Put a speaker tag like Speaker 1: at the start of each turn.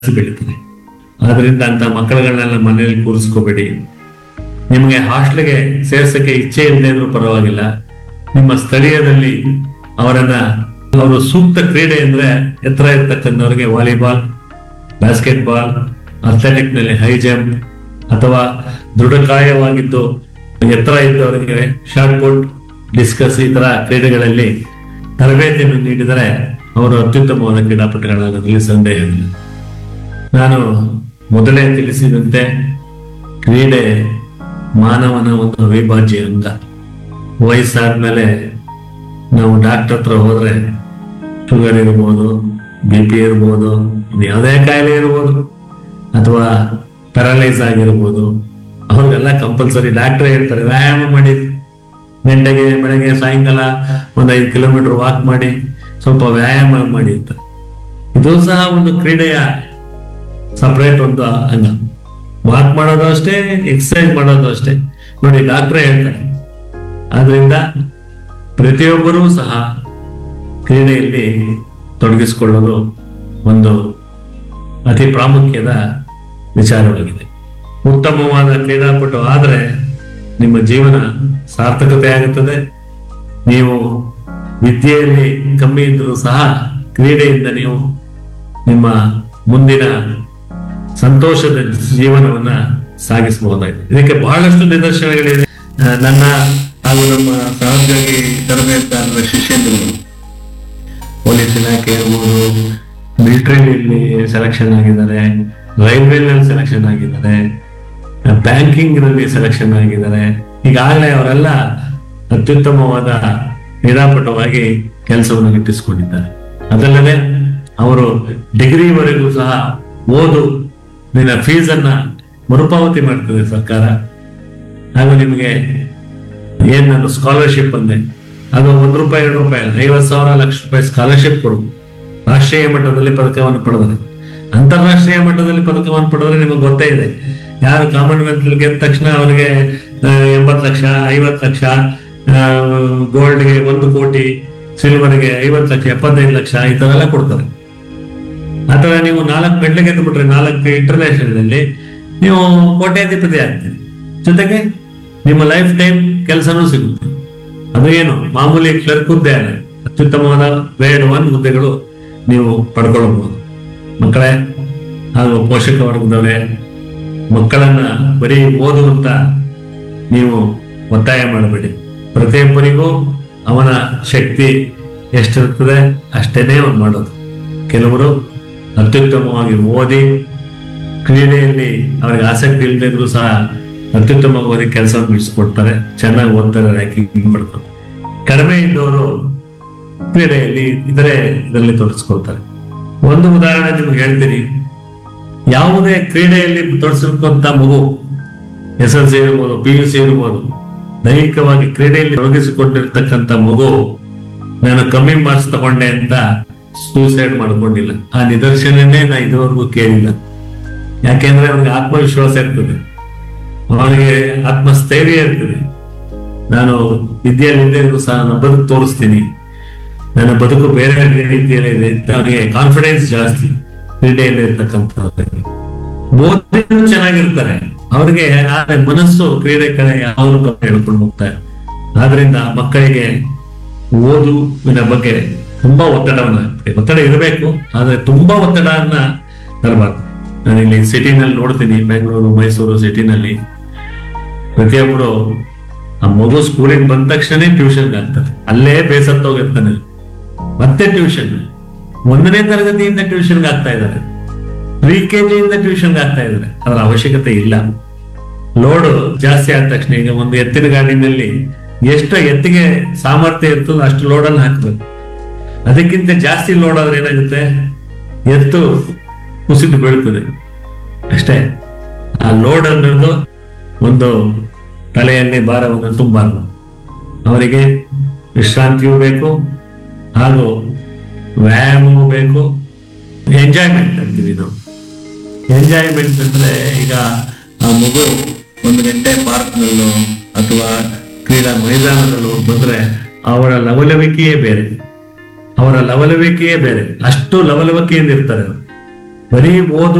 Speaker 1: ಬೆಳೀತದೆ ಆದ್ರಿಂದ ಅಂತ ಮಕ್ಕಳುಗಳನ್ನೆಲ್ಲ ಮನೆಯಲ್ಲಿ ಕೂರಿಸ್ಕೋಬೇಡಿ ನಿಮಗೆ ಹಾಸ್ಟೆಲ್ಗೆ ಸೇರ್ಸಕ್ಕೆ ಇಚ್ಛೆ ಇಲ್ಲದೆ ಇದ್ರೂ ಪರವಾಗಿಲ್ಲ ನಿಮ್ಮ ಸ್ಥಳೀಯದಲ್ಲಿ ಅವರನ್ನ ಅವರು ಸೂಕ್ತ ಕ್ರೀಡೆ ಅಂದ್ರೆ ಎತ್ತರ ಇರ್ತಕ್ಕಂಥವ್ರಿಗೆ ವಾಲಿಬಾಲ್ ಬಾಸ್ಕೆಟ್ ಬಾಲ್ ಅಥ್ಲೆಟಿಕ್ ನಲ್ಲಿ ಹೈ ಜಂಪ್ ಅಥವಾ ದೃಢಕಾಯವಾಗಿದ್ದು ಎತ್ತರ ಇದ್ದವರಿಗೆ ಶಾರ್ಟ್ ಪುಟ್ ಡಿಸ್ಕಸ್ ಈ ತರ ಕ್ರೀಡೆಗಳಲ್ಲಿ ತರಬೇತಿಯನ್ನು ನೀಡಿದರೆ ಅವರು ಅತ್ಯುತ್ತಮವಾದ ಕ್ರೀಡಾಪಟುಗಳಾಗೋದ್ರಲ್ಲಿ ಸಂದೇಹವಿಲ್ಲ ನಾನು ಮೊದಲೇ ತಿಳಿಸಿದಂತೆ ಕ್ರೀಡೆ ಮಾನವನ ಒಂದು ಅವಿಭಾಜ್ಯ ಅಂಗ ವಯಸ್ಸಾದ್ಮೇಲೆ ನಾವು ಡಾಕ್ಟರ್ ಹತ್ರ ಹೋದ್ರೆ ಶುಗರ್ ಇರ್ಬೋದು ಬಿ ಪಿ ಇರ್ಬೋದು ಇನ್ನು ಯಾವುದೇ ಕಾಯಿಲೆ ಇರ್ಬೋದು ಅಥವಾ ಪ್ಯಾರಲೈಸ್ ಆಗಿರ್ಬೋದು ಅವ್ರಿಗೆಲ್ಲ ಕಂಪಲ್ಸರಿ ಡಾಕ್ಟರ್ ಹೇಳ್ತಾರೆ ವ್ಯಾಯಾಮ ಮಾಡಿ ಗಂಟೆಗೆ ಬೆಳಗ್ಗೆ ಸಾಯಂಕಾಲ ಒಂದು ಐದು ಕಿಲೋಮೀಟರ್ ವಾಕ್ ಮಾಡಿ ಸ್ವಲ್ಪ ವ್ಯಾಯಾಮ ಮಾಡಿ ಅಂತ ಇದು ಸಹ ಒಂದು ಕ್ರೀಡೆಯ ಸಪರೇಟ್ ಒಂದು ಅಂಗ ವಾಕ್ ಮಾಡೋದು ಅಷ್ಟೇ ಎಕ್ಸರ್ಸೈಸ್ ಮಾಡೋದು ಅಷ್ಟೇ ನೋಡಿ ಡಾಕ್ಟ್ರೇ ಹೇಳ್ತಾರೆ ಆದ್ರಿಂದ ಪ್ರತಿಯೊಬ್ಬರೂ ಸಹ ಕ್ರೀಡೆಯಲ್ಲಿ ತೊಡಗಿಸಿಕೊಳ್ಳೋದು ಒಂದು ಅತಿ ಪ್ರಾಮುಖ್ಯದ ವಿಚಾರವಾಗಿದೆ ಉತ್ತಮವಾದ ಕ್ರೀಡಾಪಟು ಆದರೆ ನಿಮ್ಮ ಜೀವನ ಸಾರ್ಥಕತೆ ಆಗುತ್ತದೆ ನೀವು ವಿದ್ಯೆಯಲ್ಲಿ ಕಮ್ಮಿ ಇದ್ರೂ ಸಹ ಕ್ರೀಡೆಯಿಂದ ನೀವು ನಿಮ್ಮ ಮುಂದಿನ ಸಂತೋಷದ ಜೀವನವನ್ನ ಸಾಗಿಸಬಹುದಾಗಿದೆ ಇದಕ್ಕೆ ಬಹಳಷ್ಟು ನಿದರ್ಶನಗಳಿವೆ ಆ, ನನ್ನ ಹಾಗೂ ನಮ್ಮ ಸಹೋದ್ಯೋಗಿ ತರಬೇತಾರರ ಶಿಷ್ಯಂದಿರು ಪೊಲೀಸ್ ಇಲಾಖೆ ಇರ್ಬೋದು ಮಿಲಿಟರಿಯಲ್ಲಿ ಸೆಲೆಕ್ಷನ್ ಆಗಿದ್ದಾರೆ ರೈಲ್ವೆನಲ್ಲಿ ಸೆಲೆಕ್ಷನ್ ಆಗಿದ್ದಾರೆ ಬ್ಯಾಂಕಿಂಗ್ ನಲ್ಲಿ ಸೆಲೆಕ್ಷನ್ ಆಗಿದ್ದಾರೆ ಈಗಾಗಲೇ ಅವರೆಲ್ಲ ಅತ್ಯುತ್ತಮವಾದ ಕ್ರೀಡಾಪಟುವಾಗಿ ಕೆಲಸವನ್ನು ಗಿಟ್ಟಿಸಿಕೊಂಡಿದ್ದಾರೆ ಅದಲ್ಲದೆ ಅವರು ಡಿಗ್ರಿವರೆಗೂ ಸಹ ಓದು ನಿನ್ನ ಫೀಸ್ ಅನ್ನ ಮರುಪಾವತಿ ಮಾಡ್ತದೆ ಸರ್ಕಾರ ಹಾಗೂ ನಿಮಗೆ ಏನ್ ನಾನು ಸ್ಕಾಲರ್ಶಿಪ್ ಅಂದೆ ಅದು ಒಂದು ರೂಪಾಯಿ ಎರಡು ರೂಪಾಯಿ ಅಲ್ಲ ಐವತ್ತು ಸಾವಿರ ಲಕ್ಷ ರೂಪಾಯಿ ಸ್ಕಾಲರ್ಶಿಪ್ ಕೊಡು ರಾಷ್ಟ್ರೀಯ ಮಟ್ಟದಲ್ಲಿ ಪದಕವನ್ನು ಪಡೆದರೆ ಅಂತಾರಾಷ್ಟ್ರೀಯ ಮಟ್ಟದಲ್ಲಿ ಪದಕವನ್ನು ಪಡೆದ್ರೆ ನಿಮಗೆ ಗೊತ್ತೇ ಇದೆ ಯಾರು ಕಾಮನ್ವೆಲ್ತ್ ಗೆದ್ದ ತಕ್ಷಣ ಅವರಿಗೆ ಎಂಬತ್ತು ಲಕ್ಷ ಐವತ್ತು ಲಕ್ಷ ಗೋಲ್ಡ್ಗೆ ಒಂದು ಕೋಟಿ ಸಿಲ್ವರ್ಗೆ ಐವತ್ತು ಲಕ್ಷ ಎಪ್ಪತ್ತೈದು ಲಕ್ಷ ಈ ತರ ಎಲ್ಲ ಕೊಡ್ತಾರೆ ಅಥವಾ ನೀವು ನಾಲ್ಕು ಮೆಡ್ಲ್ ಗೆದ್ದುಬಿಟ್ರೆ ನಾಲ್ಕು ಇಂಟರ್ನ್ಯಾಷನಲ್ ಅಲ್ಲಿ ನೀವು ಕೋಟ್ಯಾಧಿಪತಿ ಆಗ್ತೀರಿ ಜೊತೆಗೆ ನಿಮ್ಮ ಲೈಫ್ ಟೈಮ್ ಕೆಲಸನೂ ಸಿಗುತ್ತೆ ಅದು ಏನು ಮಾಮೂಲಿ ಕ್ಲರ್ಕ್ ಹುದ್ದೆ ಅಲ್ಲ ಅತ್ಯುತ್ತಮವಾದ ಗ್ರೇಡ್ ಒನ್ ಹುದ್ದೆಗಳು ನೀವು ಪಡ್ಕೊಳ್ಳಬಹುದು ಮಕ್ಕಳೇ ಹಾಗೂ ಪೋಷಕ ವರ್ಗದವರೇ ಮಕ್ಕಳನ್ನ ಬರೀ ಓದುವಂತ ನೀವು ಒತ್ತಾಯ ಮಾಡಬೇಡಿ ಪ್ರತಿಯೊಬ್ಬರಿಗೂ ಅವನ ಶಕ್ತಿ ಎಷ್ಟಿರ್ತದೆ ಅಷ್ಟೇನೇ ಅವ್ನು ಮಾಡೋದು ಕೆಲವರು ಅತ್ಯುತ್ತಮವಾಗಿ ಓದಿ ಕ್ರೀಡೆಯಲ್ಲಿ ಅವರಿಗೆ ಆಸಕ್ತಿ ಇಲ್ಲದೆ ಇದ್ರು ಸಹ ಅತ್ಯುತ್ತಮವಾಗಿ ಕೆಲಸ ಬಿಡಿಸ್ಕೊಡ್ತಾರೆ ಚೆನ್ನಾಗಿ ಓದ್ತಾರೆ ರ್ಯಾಂಕಿಂಗ್ ಮಾಡ್ತಾರೆ ಕಡಿಮೆ ಇದ್ದವರು ಕ್ರೀಡೆಯಲ್ಲಿ ಇತರೆ ಇದರಲ್ಲಿ ತೊಡಗಿಸ್ಕೊಳ್ತಾರೆ ಒಂದು ಉದಾಹರಣೆ ನಿಮ್ಗೆ ಹೇಳ್ತೀನಿ ಯಾವುದೇ ಕ್ರೀಡೆಯಲ್ಲಿ ತೊಡಗಿಸಿರುವಂತ ಮಗು ಎಸ್ ಎಲ್ ಸಿ ಇರ್ಬೋದು ಪಿ ಯು ಸಿ ಇರ್ಬೋದು ದೈಹಿಕವಾಗಿ ಕ್ರೀಡೆಯಲ್ಲಿ ತೊಡಗಿಸಿಕೊಂಡಿರ್ತಕ್ಕಂಥ ಮಗು ನಾನು ಕಮ್ಮಿ ಮಾರ್ಕ್ಸ್ ತಗೊಂಡೆ ಅಂತ ಸೂಸೈಡ್ ಮಾಡ್ಕೊಂಡಿಲ್ಲ ಆ ನಿದರ್ಶನನೇ ನಾ ಇದುವರೆಗೂ ಕೇಳಿಲ್ಲ ಯಾಕೆಂದ್ರೆ ಅವನಿಗೆ ಆತ್ಮವಿಶ್ವಾಸ ಇರ್ತದೆ ಅವನಿಗೆ ಆತ್ಮಸ್ಥೈರ್ಯ ಇರ್ತದೆ ನಾನು ವಿದ್ಯೆಯಲ್ಲಿ ಇದ್ದರೂ ಸಹ ನಾನು ಬದುಕು ತೋರಿಸ್ತೀನಿ ನನ್ನ ಬದುಕು ಬೇರೆ ರೀತಿಯಲ್ಲಿ ಇದೆ ಅಂತ ಅವನಿಗೆ ಕಾನ್ಫಿಡೆನ್ಸ್ ಜಾಸ್ತಿ ಕ್ರೀಡೆಯಲ್ಲಿ ಇರ್ತಕ್ಕಂಥವ್ರಿಗೆ ಓದಿನೂ ಚೆನ್ನಾಗಿರ್ತಾರೆ ಅವ್ರಿಗೆ ಆದ್ರೆ ಮನಸ್ಸು ಕ್ರೀಡೆ ಕಡೆ ಯಾವಾಗಲೂ ಗಮನ ಹೇಳ್ಕೊಂಡು ಹೋಗ್ತಾರೆ ಆದ್ರಿಂದ ಮಕ್ಕಳಿಗೆ ಓದುವಿನ ಬಗ್ಗೆ ತುಂಬಾ ಒತ್ತಡವನ್ನ ಹಾಕ್ತಾರೆ. ಒತ್ತಡ ಇರಬೇಕು ಆದ್ರೆ ತುಂಬಾ ಒತ್ತಡವನ್ನ ತರಬಾರ್ದು ನಾನು ಇಲ್ಲಿ ಸಿಟಿನಲ್ಲಿ ನೋಡ್ತೀನಿ ಬೆಂಗಳೂರು ಮೈಸೂರು ಸಿಟಿನಲ್ಲಿ ಪ್ರತಿಯೊಬ್ಬರು ಆ ಮಗು ಸ್ಕೂಲಿಗೆ ಬಂದ ತಕ್ಷಣ ಟ್ಯೂಷನ್ ಆಗ್ತಾರೆ ಅಲ್ಲೇ ಬೇಸತ್ತೋಗಿರ್ತಾನೆ ಮತ್ತೆ ಟ್ಯೂಷನ್ ಒಂದನೇ ತರಗತಿಯಿಂದ ಟ್ಯೂಷನ್ಗೆ ಆಗ್ತಾ ಇದ್ದಾರೆ ಪ್ರಿ ಕೆ ಜಿಯಿಂದ ಟ್ಯೂಷನ್ಗೆ ಆಗ್ತಾ ಇದ್ದಾರೆ ಅದರ ಅವಶ್ಯಕತೆ ಇಲ್ಲ ಲೋಡು ಜಾಸ್ತಿ ಆದ ತಕ್ಷಣ ಈಗ ಒಂದು ಎತ್ತಿನ ಗಾಡಿನಲ್ಲಿ ಎಷ್ಟು ಎತ್ತಿಗೆ ಸಾಮರ್ಥ್ಯ ಇರ್ತದೋ ಅಷ್ಟು ಲೋಡನ್ನು ಹಾಕಬೇಕು ಅದಕ್ಕಿಂತ ಜಾಸ್ತಿ ಲೋಡ್ ಆದ್ರೆ ಏನಾಗುತ್ತೆ ಎತ್ತು ಕುಸಿದು ಬೀಳ್ತದೆ ಅಷ್ಟೇ ಆ ಲೋಡ್ ಅನ್ನೋದು ಒಂದು ತಲೆಯಲ್ಲಿ ಭಾರವನ್ನು ತುಂಬಾರ್ದು ಅವರಿಗೆ ವಿಶ್ರಾಂತಿಯೂ ಬೇಕು ಹಾಗೂ ವ್ಯಾಯಾಮವೂ ಬೇಕು ಎಂಜಾಯ್ಮೆಂಟ್ ಅಂತೀವಿ ನಾವು ಎಂಜಾಯ್ಮೆಂಟ್ ಅಂದ್ರೆ ಈಗ ಆ ಮಗು ಒಂದು ಗಂಟೆ ಪಾರ್ಕ್ನಲ್ಲೋ ಅಥವಾ ಕ್ರೀಡಾ ಮೈದಾನದಲ್ಲೋ ಬಂದ್ರೆ ಅವರ ಲವಲವಿಕೆಯೇ ಬೇರೆ ಅವರ ಲವಲವಿಕೆಯೇ ಬೇರೆ ಅಷ್ಟು ಲವಲವಿಕೆಯಿಂದ ಇರ್ತಾರೆ ಅವರು ಬರೀ ಓದು